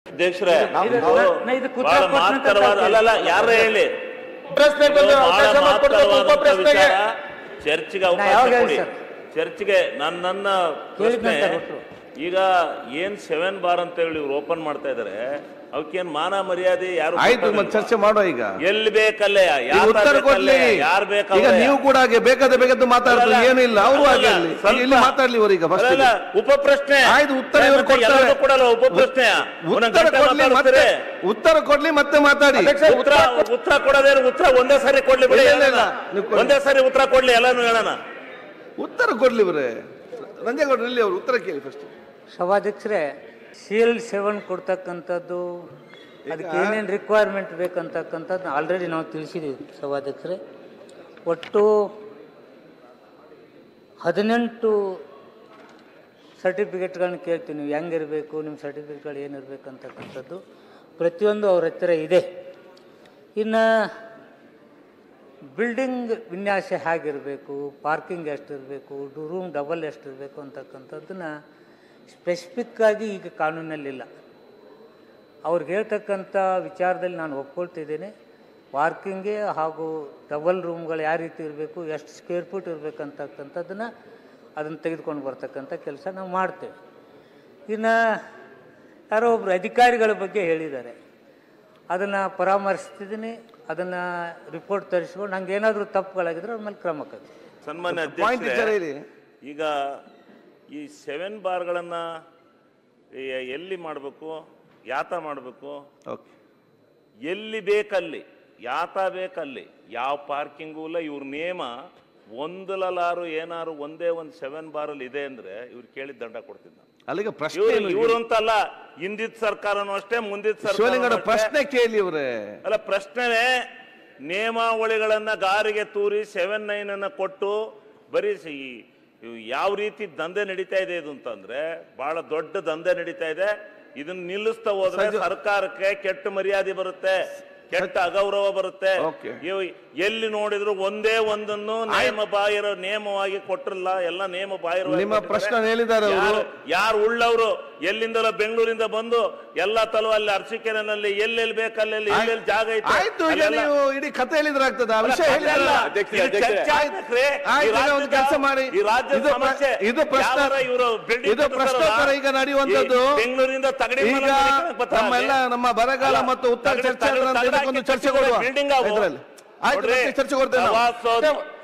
ಅಧ್ಯಕ್ಷರೇ ಇದು- ಇದು ನಾ ಇದು ಕುತ್ರ ಬಹಳ ಪ್ರಶ್ನೆ ಮಹತ್ತರವಾದ ಅಂತ ಅಲ್ಲಲ್ಲ ಯಾರ ಹೇಳಿ ಪ್ರಶ್ನೆ ಇದು ಬಂದು ಬಹಳ ಅವಕಾಶ ಮಾಡಿಕೊಡ್ಬೇಕು ಉಪ ಮಹತ್ತರವಾದಂತ ಪ್ರಶ್ನೆಗೆ ವಿಚಾರ. ಚರ್ಚ್ಗೆ ನಾ ಅವಕಾಶ ಯಾವಾಗ ಕೊಡಿ ಹೇಳಿ ಸರ್? ಚರ್ಚ್ಗೆ ನನ್ನ ನನ್ನ ಪ್ರಶ್ನೆ ಕೇಳಿದ್ನಂತೆ ಒಟ್ಟು. ಈಗ ಏನ್ ಸೆವೆನ್ ಬಾರ್ ಅಂತ ಹೇಳಿ ಇವ್ರು ಓಪನ್ ಮಾಡ್ತಾ ಇದಾರೆ ಅವಕ್ಕೇನ್ ಮಾನ ಮರ್ಯಾದೆ ಯಾರು ಆಯ್ತು ಕೊಡ್ತಾ ಮತ್ತೆ ಚರ್ಚೆ ಮಾಡುವ ಈಗ ಎಲ್ಲಿ ಬೇಕಲ್ಲೇ ಈಗ ಯಾರ್ ಉತ್ತರ ಕೊಡ್ಲಿ ಯಾರು ಈಗ ಬೇಕಲ್ಲ ನೀವು ಕೂಡ ಹಾಗೆ ಬೇಕಾದ ಬೇಕಾದ ಮಾತಾಡಿದ್ರೆ ಏನು ಇಲ್ಲ ಅವರು ಹಾಗೆ ಅಲ್ಲಿ ಈಗ ಇಲ್ಲಿ ಮಾತಾಡ್ಲಿ ಇವರೀಗ ಫಸ್ಟ್ ಅಲ್ಲಲ್ಲ, ಉಪ ಪ್ರಶ್ನೆ ಆಯ್ತು, ಉತ್ತರ ಇವ್ರು ಮತ್ತೆ ಕೊಡ್ತಾರೆ. ಎಲ್ಲರಿಗೂ ಕೊಡಲ್ಲ ಉಪ ಪ್ರಶ್ನೆ ಉತ್ತರ ಕೊಡ್ಲಿ ಮತ್ತೆ ಉತ್ತರ ಕೊಡ್ಲಿ ಮತ್ತೆ ಮಾತಾಡಿ ಉತ್ತರ ಉತ್ತರ ಕೊಡೋದೇ ಉತ್ತರ ಒಂದೇ ಸಾರಿ ಕೊಡ್ಲಿ ಬಿಡಿ ಇಲ್ಲ, ಇಲ್ಲ, ಇಲ್ಲ. ಹೇಳೋಣ. ನೀವು ಕೊಡಿ. ಒಂದೇ ಸಾರಿ ಉತ್ತರ ಕೊಡ್ಲಿ ಎಲ್ಲಾನು ಹೇಳೋಣ ಉತ್ತರ ಕೊಡ್ಲಿ ಇವರೇ ರಂಜೇಗೌಡರು ಇಲ್ಲಿ ಅವರು ಉತ್ತರ ಕೇಳಿ ಫಸ್ಟ್ ಸಭಾಧ್ಯಕ್ಷರೇ ಸಿ ಎಲ್ ಸೆವೆನ್ ಕೊಡ್ತಕ್ಕಂಥದ್ದು ಅದಕ್ಕೆ ಏನೇನು ರಿಕ್ವೈರ್ಮೆಂಟ್ ಬೇಕಂತಕ್ಕಂಥದ್ದು ಆಲ್ರೆಡಿ ನಾವು ತಿಳಿಸಿದ್ದೀವಿ ಸಭಾಧ್ಯಕ್ಷರೇ ಒಟ್ಟು ಹದಿನೆಂಟು ಸರ್ಟಿಫಿಕೇಟ್ಗಳನ್ನ ಕೇಳ್ತೀವಿ ನೀವು ಹೆಂಗಿರಬೇಕು ನಿಮ್ಮ ಸರ್ಟಿಫಿಕೇಟ್ಗಳು ಏನಿರಬೇಕು ಅಂತಕ್ಕಂಥದ್ದು ಪ್ರತಿಯೊಂದು ಅವ್ರ ಹತ್ತಿರ ಇದೆ ಇನ್ನು ಬಿಲ್ಡಿಂಗ್ ವಿನ್ಯಾಸ ಹೇಗಿರಬೇಕು ಪಾರ್ಕಿಂಗ್ ಎಷ್ಟಿರಬೇಕು ರೂಮ್ ಡಬಲ್ ಎಷ್ಟಿರಬೇಕು ಅಂತಕ್ಕಂಥದ್ದನ್ನ ಸ್ಪೆಸಿಫಿಕ್ಕಾಗಿ ಈಗ ಕಾನೂನಲ್ಲಿಲ್ಲ ಅವ್ರಿಗೆ ಹೇಳ್ತಕ್ಕಂಥ ವಿಚಾರದಲ್ಲಿ ನಾನು ಒಪ್ಕೊಳ್ತಿದ್ದೇನೆ ಪಾರ್ಕಿಂಗ್ಗೆ ಹಾಗೂ ಡಬಲ್ ರೂಮ್ಗಳು ಯಾವ ರೀತಿ ಇರಬೇಕು ಎಷ್ಟು ಸ್ಕ್ವೇರ್ ಫೀಟ್ ಇರಬೇಕಂತಕ್ಕಂಥದ್ದನ್ನು ಅದನ್ನು ತೆಗೆದುಕೊಂಡು ಬರ್ತಕ್ಕಂಥ ಕೆಲಸ ನಾವು ಮಾಡ್ತೇವೆ ಇನ್ನು ಯಾರೋ ಒಬ್ಬರು ಅಧಿಕಾರಿಗಳ ಬಗ್ಗೆ ಹೇಳಿದ್ದಾರೆ ಅದನ್ನು ಪರಾಮರ್ಶಿಸ್ತಿದ್ದೀನಿ ಅದನ್ನು ರಿಪೋರ್ಟ್ ತರಿಸ್ಕೊಂಡು ನಂಗೆ ಏನಾದರೂ ತಪ್ಪುಗಳಾಗಿದ್ರೆ ಅವ್ರ ಮೇಲೆ ಕ್ರಮ ಕೈಗೊಳ್ಳಿ ಸನ್ಮಾನ್ಯ ಪಾಯಿಂಟ್ ಅಧ್ಯಕ್ಷರೇ, ವಿಚಾರ ಹೇಳಿ ಈಗ ಈ ಸೆವೆನ್ ಬಾರ್ಗಳನ್ನ ಎ- ಎಲ್ಲಿ ಮಾಡಬೇಕು ಯಾತ ಮಾಡಬೇಕು ಓಕೆ ಎಲ್ಲಿ ಬೇಕಲ್ಲಿ ಯಾತ ಬೇಕಲ್ಲಿ ಯಾವ ಪಾರ್ಕಿಂಗು ಇಲ್ಲ ಇವ್ರ ನೇಮ ಒಂದಲಾರು ಏನಾರು ಒಂದೇ ಒಂದು ಸೆವೆನ್ ಬಾರಲ್ಲಿ ಇದೆ ಅಂದ್ರೆ ಇವ್ರು ಕೇಳಿದ ದಂಡ ಕೊಡ್ತೀನಿ ನಾನು ಅಲ್ಲಿಗ ಪ್ರಶ್ನೆ ಇವ್ರು ಏನು? ಇವ್ರು ಅಂತಲ್ಲ ಹಿಂದಿದ್ ಸರ್ಕಾರನೂ ಅಷ್ಟೇ ಮುಂದಿದ್ ಶಿವಲಿಂಗರ ಸರ್ಕಾರ ಪ್ರಶ್ನೆ ಕೇಳಿ ಇವರೇ ಅಲ್ಲ ಪ್ರಶ್ನೆನೇ ನಿಯಮಾವಳಿಗಳನ್ನ ಗಾರಿಗೆ ತೂರಿ ಸೆವೆನ್ ನೈನ್ ಅನ್ನ ಕೊಟ್ಟು ಬರೀ ಸಿ- ಇವು ಯಾವ ರೀತಿ ದಂಧೆ ನಡೀತಾ ಇದೆ ಇದು ಅಂತಂದ್ರೆ ಬಹಳ ದೊಡ್ಡ ದಂಧೆ ನಡೀತಾ ಇದೆ ಇದನ್ನ ನಿಲ್ಲಿಸ್ತಾ ಹೋದ್ರೆ ಸಜ್ಜು- ಸರ್ಕಾರಕ್ಕೆ ಕೆಟ್ಟ ಮರ್ಯಾದೆ ಬರುತ್ತೆ ಕೆಟ್ಟ ಅಗೌರವ ಬರುತ್ತೆ Okay. ಇವು ಎಲ್ಲಿ ನೋಡಿದ್ರು ಒಂದೇ ಒಂದನ್ನು ನೇಮ ಬಾಹಿರ ನೇಮವಾಗಿ ಕೊಟ್ಟಿರಲ್ಲ ಎಲ್ಲ ನೇಮ ಬಾಹಿರ ನಿಮ್ಮ ಪ್ರಶ್ನೆ ಹೇಳಿದ್ದಾರೆ ಅವರು. ಯಾರು ಉಳ್ಳವರು ಎಲ್ಲಿಂದಲೋ ಬೆಂಗಳೂರಿಂದ ಬಂದು ಎಲ್ಲ ತಲುವ ಅಲ್ಲಿ ಅರಸೀಕೆರೆನಲ್ಲಿ ಎಲ್ಲೆಲ್ಲಿ ಬೇಕಲ್ಲೆಲ್ಲಿ ಎಲ್ಲೆಲ್ಲಿ ಜಾಗ ಐತೆ ಆಯ್ತು ಈಗ ಅಲ್ಲೆಲ್ಲ- ನೀವು ಇಡೀ ಕಥೆ ಹೇಳಿದ್ರೆ ಆಗ್ತದ ಆ ವಿಷಯ ಅಲ್ಲ, ಹೇಳಿದ್ರಲ್ಲ ಅಧ್ಯಕ್ಷರೇ, ಇದು ಚರ್ಚೆ ಆಗ್ಬೇಕ್ರಿ. ಈ ಆಯ್ತು, ಈಗ ಒಂದು ರಾಜ್ಯದ- ಕೆಲಸ ಮಾಡಿ. ಈ ರಾಜ್ಯದ ಇದು ಪ್ರ- ಸಮಸ್ಯೆ ಇದು ಪ್ರಶ್ನೆ- ಯಾವಾರ ಇವ್ರು building ಇದು ಕಟ್ಟಿಸ್ತಾರಲ್ಲ, ಪ್ರಶ್ನೋತ್ತರ ಈಗ ನಡೆಯುವಂಥದ್ದು. ಈ ಬೆಂಗಳೂರಿಂದ ತಗಡಿ ಈಗ ಮನೆ ಕಟ್ಟಕ್ಕೆ ಬರ್ತಾರೆ. ನಮ್ಮೆಲ್ಲ ನಮ್ಮ ಬರಗಾಲ ಅಲ್ಲ, ಮತ್ತು ಉತ್ತರ ತಗಡಿ- ಚರ್ಚೆ ತಗಡಿ- ಅದನ್ನ ತಗಡಿ ಇದಕ್ಕೊಂದು ಹಾಕಿ ಚರ್ಚೆ ಕೊಡುವ building ಅವು. ಇದರಲ್ಲಿ ಆಯ್ತು ನೋಡ್ರಿ, ಮತ್ತೆ ಚರ್ಚೆ ಕೊಡ್ತೇವೆ ನಾವು. ಪ್ರವಾಸೋದ್ಯಮ-